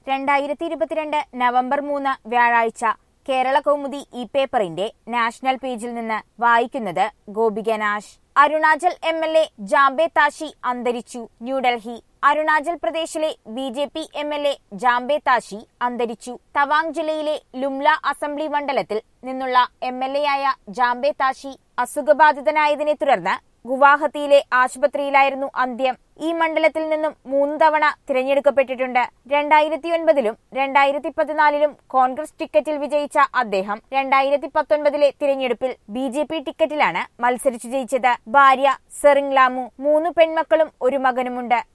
രണ്ടായിരത്തി ഇരുപത്തിരണ്ട് നവംബർ മൂന്ന് വ്യാഴാഴ്ച കേരള കൗമുദി ഈ പേപ്പറിന്റെ നാഷണൽ പേജിൽ നിന്ന് വായിക്കുന്നത് Gopika Nash Arunachal M L A Jambey Tashi അന്തരിച്ചു ന്യൂഡൽഹി അരുണാചൽ പ്രദേശിലെ B J P M L A Jambey Tashi അന്തരിച്ചു തവാങ് ജില്ലയിലെ ലുംല അസംബ്ലി മണ്ഡലത്തിൽ നിന്നുള്ള എം എൽ എ ആയ ജാംബെ താഷി അസുഖബാധിതനായതിനെ തുടർന്ന് ഗുവാഹത്തിയിലെ ആശുപത്രിയിലായിരുന്നു അന്ത്യം ഈ മണ്ഡലത്തിൽ നിന്നും മൂന്ന് തവണ തിരഞ്ഞെടുക്കപ്പെട്ടിട്ടുണ്ട് രണ്ടായിരത്തി ഒൻപതിലും രണ്ടായിരത്തി പതിനാലിലും കോൺഗ്രസ് ടിക്കറ്റിൽ വിജയിച്ച അദ്ദേഹം രണ്ടായിരത്തി പത്തൊൻപതിലെ തിരഞ്ഞെടുപ്പിൽ ബി ജെ പി ടിക്കറ്റിലാണ് മത്സരിച്ചു ജയിച്ചത് ഭാര്യ സെറിംഗ് ലാമു മൂന്ന് പെൺമക്കളും ഒരു മകനുമുണ്ട്